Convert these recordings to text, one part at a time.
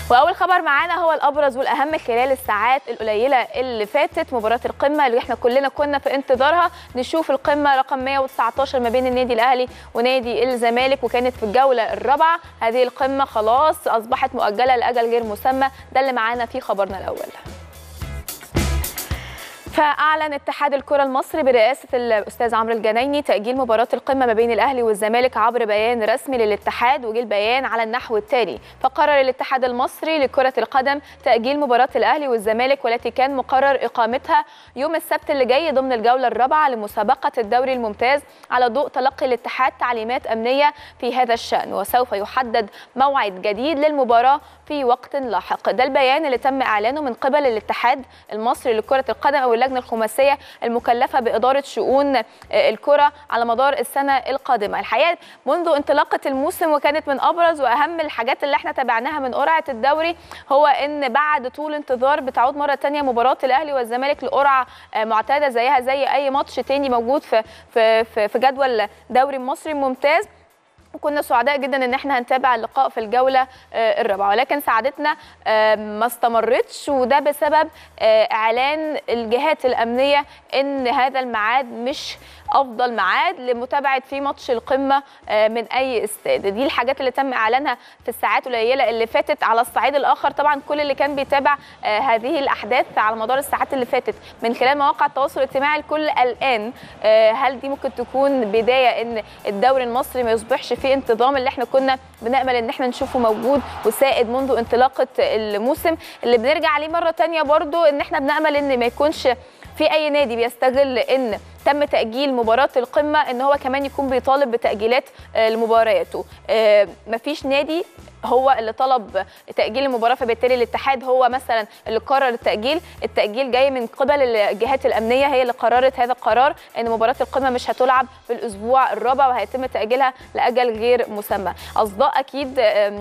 واول خبر معانا هو الابرز والاهم خلال الساعات القليله اللي فاتت مباراه القمه اللي احنا كلنا كنا في انتظارها نشوف القمه رقم 119 ما بين النادي الاهلي ونادي الزمالك وكانت في الجوله الرابعه هذه القمه خلاص اصبحت مؤجله لاجل غير مسمى ده اللي معانا في خبرنا الاول فاعلن اتحاد الكره المصري برئاسه الاستاذ عمرو الجنايني تاجيل مباراه القمه ما بين الاهلي والزمالك عبر بيان رسمي للاتحاد وجه البيان على النحو التالي فقرر الاتحاد المصري لكره القدم تاجيل مباراه الاهلي والزمالك والتي كان مقرر اقامتها يوم السبت اللي جاي ضمن الجوله الرابعه لمسابقه الدوري الممتاز على ضوء تلقي الاتحاد تعليمات امنيه في هذا الشان وسوف يحدد موعد جديد للمباراه في وقت لاحق ده البيان اللي تم اعلانه من قبل الاتحاد المصري لكره القدم او اللجنه الخماسيه المكلفه باداره شؤون الكره على مدار السنه القادمه الحقيقه منذ انطلاقه الموسم وكانت من ابرز واهم الحاجات اللي احنا تابعناها من قرعه الدوري هو ان بعد طول انتظار بتعود مره ثانيه مباراه الاهلي والزمالك لقرعه معتاده زيها زي اي ماتش تاني موجود في في في جدول دوري مصري ممتاز وكنا سعداء جدا ان احنا هنتابع اللقاء في الجوله الرابعه ولكن سعادتنا ما استمرتش وده بسبب اعلان الجهات الامنيه ان هذا الميعاد مش افضل ميعاد لمتابعه في ماتش القمه من اي استاد دي الحاجات اللي تم اعلانها في الساعات القليله اللي فاتت على الصعيد الاخر طبعا كل اللي كان بيتابع هذه الاحداث على مدار الساعات اللي فاتت من خلال مواقع التواصل الاجتماعي الكل قلقان هل دي ممكن تكون بدايه ان الدوري المصري ما يصبحش في انتظام اللي احنا كنا بنامل ان احنا نشوفه موجود وسائد منذ انطلاقه الموسم اللي بنرجع عليه مره ثانيه برضو ان احنا بنامل ان ما يكونش في اي نادي بيستغل ان تم تاجيل مباراه القمه ان هو كمان يكون بيطالب بتاجيلات لمبارياته مفيش نادي هو اللي طلب تاجيل المباراه فبالتالي الاتحاد هو مثلا اللي قرر التاجيل التاجيل جاي من قبل الجهات الامنيه هي اللي قررت هذا القرار ان مباراه القمه مش هتلعب في الاسبوع الرابع وهيتم تاجيلها لاجل غير مسمى اصداء اكيد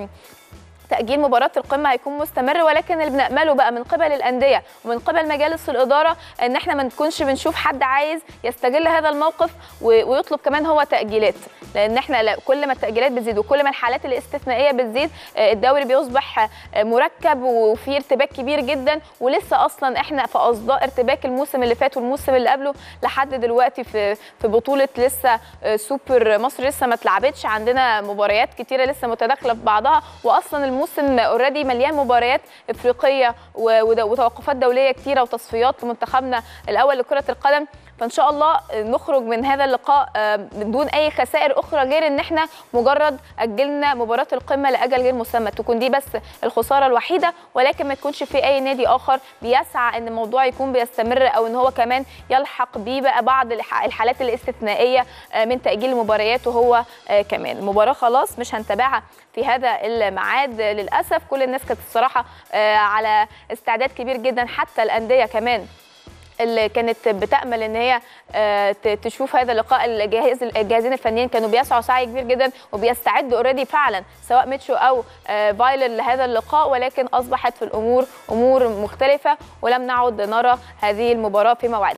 تأجيل مباراة القمة هيكون مستمر ولكن اللي بنأمله بقى من قبل الأندية ومن قبل مجالس الإدارة إن إحنا ما نكونش بنشوف حد عايز يستغل هذا الموقف ويطلب كمان هو تأجيلات لأن إحنا كل ما التأجيلات بتزيد وكل ما الحالات الاستثنائية بتزيد الدوري بيصبح مركب وفي ارتباك كبير جدا ولسه أصلا إحنا في أصداء ارتباك الموسم اللي فات والموسم اللي قبله لحد دلوقتي في في بطولة لسه سوبر مصر لسه ما اتلعبتش عندنا مباريات كتيرة لسه متداخلة في بعضها وأصلا الموسم اوريدي مليان مباريات افريقيه وتوقفات دوليه كتيره وتصفيات لمنتخبنا الاول لكره القدم فان شاء الله نخرج من هذا اللقاء بدون اي خسائر اخرى غير ان احنا مجرد اجلنا مباراه القمه لاجل غير مسمى تكون دي بس الخساره الوحيده ولكن ما تكونش في اي نادي اخر بيسعى ان الموضوع يكون بيستمر او ان هو كمان يلحق بيه بقى بعض الحالات الاستثنائيه من تاجيل المباريات وهو كمان المباراه خلاص مش هنتابعها في هذا الميعاد للاسف كل الناس كانت الصراحه على استعداد كبير جدا حتى الانديه كمان اللي كانت بتامل ان هي تشوف هذا اللقاء الجهاز الجهازين الفنيين كانوا بيسعوا سعي كبير جدا وبيستعدوا اوريدي فعلا سواء ميتشو او فايلر لهذا اللقاء ولكن اصبحت في الامور امور مختلفه ولم نعد نرى هذه المباراه في موعدها